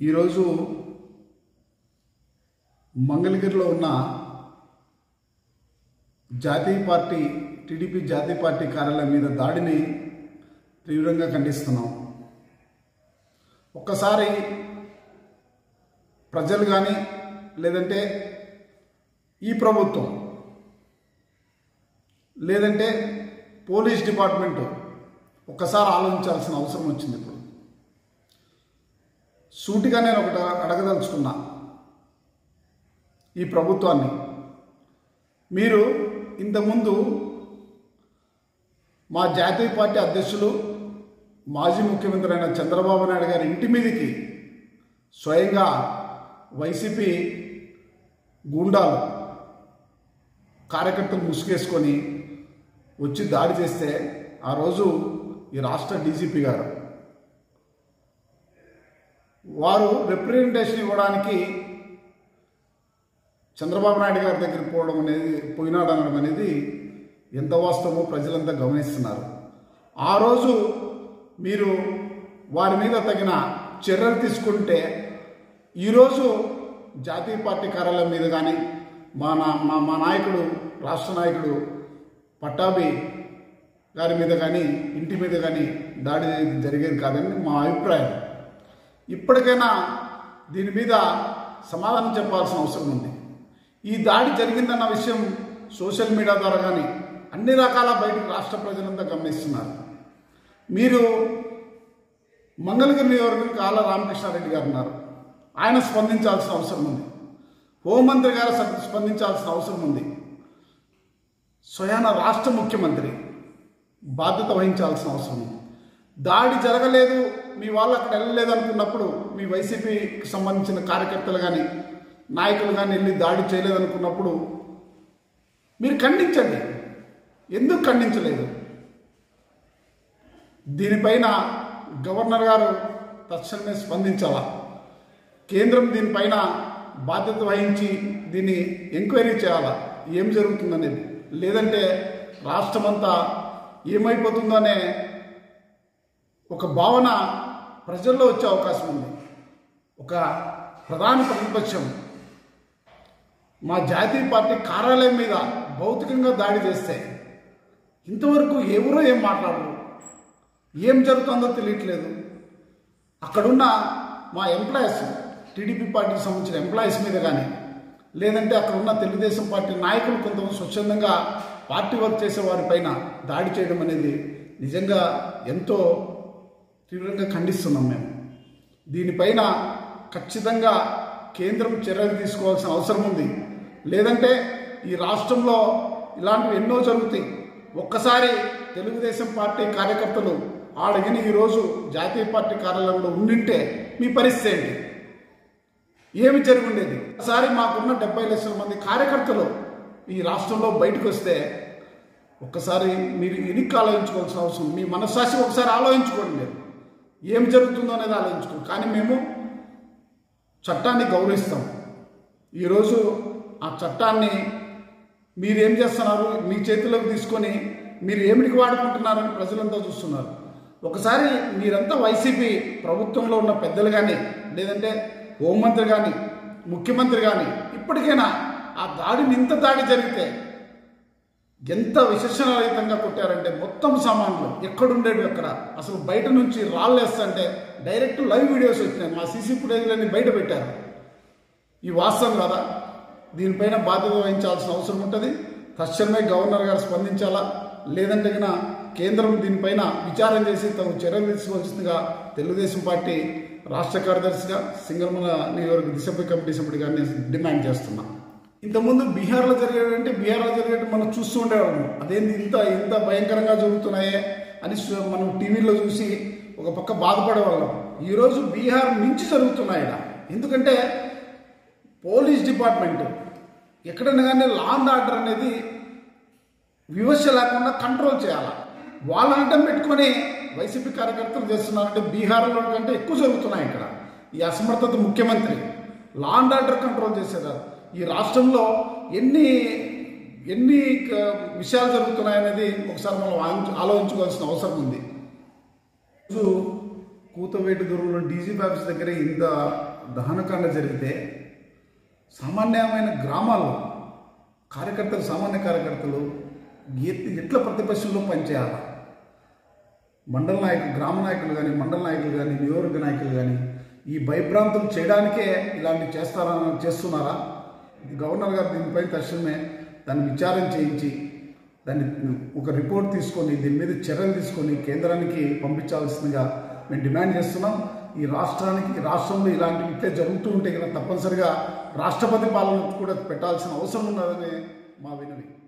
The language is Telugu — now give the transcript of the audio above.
ఈరోజు మంగళగిరిలో ఉన్న జాతీయ పార్టీ టీడీపీ జాతీయ పార్టీ కార్యాలయం మీద దాడిని తీవ్రంగా ఖండిస్తున్నాం ఒక్కసారి ప్రజలు కానీ లేదంటే ఈ ప్రభుత్వం లేదంటే పోలీస్ డిపార్ట్మెంట్ ఒక్కసారి ఆలోచించాల్సిన అవసరం వచ్చింది ఇప్పుడు సూటిగా నేను ఒకటి అడగదలుచుకున్నా ఈ ప్రభుత్వాన్ని మీరు ఇంతకుముందు మా జాతీయ పార్టీ అధ్యక్షులు మాజీ ముఖ్యమంత్రి అయిన చంద్రబాబు నాయుడు గారి ఇంటి మీదకి స్వయంగా వైసీపీ గూండాలు కార్యకర్తలు ముసుగేసుకొని వచ్చి దాడి చేస్తే ఆ రోజు ఈ రాష్ట్ర డీజీపీ గారు వారు రిప్రజెంటేషన్ ఇవ్వడానికి చంద్రబాబు నాయుడు గారి దగ్గరికి పోవడం అనేది పోయినాడు అనడం అనేది ఎంత వాస్తవమో ప్రజలంతా గమనిస్తున్నారు ఆ రోజు మీరు వారి మీద తగిన చర్యలు తీసుకుంటే ఈరోజు జాతీయ పార్టీ కార్యాలయం మీద కానీ మా నా మా మా నాయకుడు రాష్ట్ర నాయకుడు పట్టాభి గారి మీద కానీ ఇంటి మీద కానీ దాడి జరిగేది కాదని మా అభిప్రాయం ఇప్పటికైనా దీని మీద సమాధానం చెప్పాల్సిన అవసరం ఉంది ఈ దాడి జరిగిందన్న విషయం సోషల్ మీడియా ద్వారా కానీ అన్ని రకాల బయటకు రాష్ట్ర ప్రజలంతా గమనిస్తున్నారు మీరు మంగళగిరి నియోజకవర్గం కాళ్ళ రామకృష్ణారెడ్డి గారు ఉన్నారు ఆయన స్పందించాల్సిన అవసరం ఉంది హోంమంత్రి గారు స- స్పందించాల్సిన అవసరం ఉంది స్వయాన రాష్ట్ర ముఖ్యమంత్రి బాధ్యత వహించాల్సిన అవసరం ఉంది దాడి జరగలేదు మీ వాళ్ళు అక్కడ వెళ్ళలేదు అనుకున్నప్పుడు మీ వైసీపీకి సంబంధించిన కార్యకర్తలు కానీ నాయకులు కానీ వెళ్ళి దాడి చేయలేదు అనుకున్నప్పుడు మీరు ఖండించండి ఎందుకు ఖండించలేదు దీనిపైన గవర్నర్ గారు తక్షణమే స్పందించాలా కేంద్రం దీనిపైన బాధ్యత వహించి దీన్ని ఎంక్వైరీ చేయాలా ఏం జరుగుతుందనేది లేదంటే రాష్ట్రమంతా ఏమైపోతుందో అనే ఒక భావన ప్రజల్లో వచ్చే అవకాశం ఉంది ఒక ప్రధాన ప్రతిపక్షం మా జాతీయ పార్టీ కార్యాలయం మీద భౌతికంగా దాడి చేస్తే ఇంతవరకు ఎవరో ఏం మాట్లాడరు ఏం జరుగుతుందో తెలియట్లేదు అక్కడున్న మా ఎంప్లాయీస్ టీడీపీ పార్టీకి సంబంధించిన ఎంప్లాయీస్ మీద కానీ లేదంటే అక్కడ ఉన్న తెలుగుదేశం పార్టీ నాయకులు కొంతమంది స్వచ్ఛందంగా పార్టీ వర్క్ చేసే వారిపైన దాడి చేయడం అనేది నిజంగా ఎంతో తీవ్రంగా ఖండిస్తున్నాం మేము దీనిపైన ఖచ్చితంగా కేంద్రం చర్యలు తీసుకోవాల్సిన అవసరం ఉంది లేదంటే ఈ రాష్ట్రంలో ఇలాంటివి ఎన్నో జరుగుతాయి ఒక్కసారి తెలుగుదేశం పార్టీ కార్యకర్తలు ఆడగిన ఈరోజు జాతీయ పార్టీ కార్యాలయంలో ఉండింటే మీ పరిస్థితి ఏంటి ఏమి జరుగుండేది ఒకసారి మాకున్న డెబ్బై లక్షల మంది కార్యకర్తలు ఈ రాష్ట్రంలో బయటకు వస్తే ఒక్కసారి మీరు ఇనికి ఆలోచించుకోవాల్సిన అవసరం మీ మనస్సాక్షి ఒకసారి ఆలోచించుకోండి మీరు ఏం జరుగుతుందో అనేది ఆలోచించుకోండి కానీ మేము చట్టాన్ని గౌరవిస్తాం ఈరోజు ఆ చట్టాన్ని మీరేం చేస్తున్నారు మీ చేతిలోకి తీసుకొని మీరు ఏమిటికి వాడుకుంటున్నారని ప్రజలంతా చూస్తున్నారు ఒకసారి మీరంతా వైసీపీ ప్రభుత్వంలో ఉన్న పెద్దలు కానీ లేదంటే హోంమంత్రి కానీ ముఖ్యమంత్రి కానీ ఇప్పటికైనా ఆ దాడిని ఇంత దాడి జరిగితే ఎంత విశేషణరహితంగా కొట్టారంటే మొత్తం సామాన్లు ఎక్కడుండేవి ఎక్కడ అసలు బయట నుంచి రాళ్ళు వేస్తుంటే డైరెక్ట్ లైవ్ వీడియోస్ వచ్చినాయి మా సీసీ ఫుటేజ్లన్నీ బయట పెట్టారు ఈ వాస్తవం కదా దీనిపైన బాధ్యత వహించాల్సిన అవసరం ఉంటుంది తక్షణమే గవర్నర్ గారు స్పందించాలా లేదంటే గిన కేంద్రం దీనిపైన విచారం చేసి తగు చర్యలు తీసుకోవాల్సిందిగా తెలుగుదేశం పార్టీ రాష్ట్ర కార్యదర్శిగా సింగల్మల నియోజకవర్గ దిశపై కమిటీ సభ్యుడిగా నేను డిమాండ్ చేస్తున్నా ఇంతకుముందు బీహార్లో జరిగేటంటే బీహార్లో జరిగేట్టు మనం చూస్తూ ఉండేవాళ్ళం అదేంది ఇంత ఇంత భయంకరంగా జరుగుతున్నాయే అని సు- మనం టీవీలో చూసి ఒక పక్క బాధపడేవాళ్ళం ఈరోజు బీహార్ నుంచి జరుగుతున్నాయి ఈడ. ఎందుకంటే పోలీస్ డిపార్ట్మెంట్ ఎక్కడైనా కానీ లా అండ్ ఆర్డర్ అనేది వివక్ష లేకుండా కంట్రోల్ చేయాలి వాళ్ళని అడ్డం పెట్టుకొని వైసీపీ కార్యకర్తలు చేస్తున్నారంటే బీహార్లో కంటే ఎక్కువ జరుగుతున్నాయి ఇక్కడ ఈ అసమర్థత ముఖ్యమంత్రి లా అండ్ ఆర్డర్ కంట్రోల్ చేసేదారు ఈ రాష్ట్రంలో ఎన్ని ఎన్ని క- విషయాలు జరుగుతున్నాయనేది ఒకసారి మనం ఆలోచించ- ఆలోచించుకోవాల్సిన అవసరం ఉంది ఈరోజు కూతవేటు దూరంలో డీజీపీ ఆఫీస్ దగ్గర ఇంత దహనకాండ జరిగితే సామాన్యమైన గ్రామాల్లో కార్యకర్తలు సామాన్య కార్యకర్తలు ఎత్తి ఎట్ల ప్రతిపక్షంలో పనిచేయాలి మండల నాయకులు గ్రామ నాయకులు కానీ మండల నాయకులు కానీ నియోజక నాయకులు కానీ ఈ భయభ్రాంతులు చేయడానికే ఇలాంటి చేస్తారా చేస్తున్నారా గవర్నర్ గారు దీనిపై తక్షణమే దాన్ని విచారణ చేయించి దాన్ని ఒక రిపోర్ట్ తీసుకొని దీని మీద చర్యలు తీసుకొని కేంద్రానికి పంపించాల్సిందిగా మేము డిమాండ్ చేస్తున్నాం ఈ రాష్ట్రానికి రాష్ట్రంలో ఇలాంటివి ఇట్లే జరుగుతూ ఉంటే కదా తప్పనిసరిగా రాష్ట్రపతి పాలన కూడా పెట్టాల్సిన అవసరం ఉన్నదని మా వినవి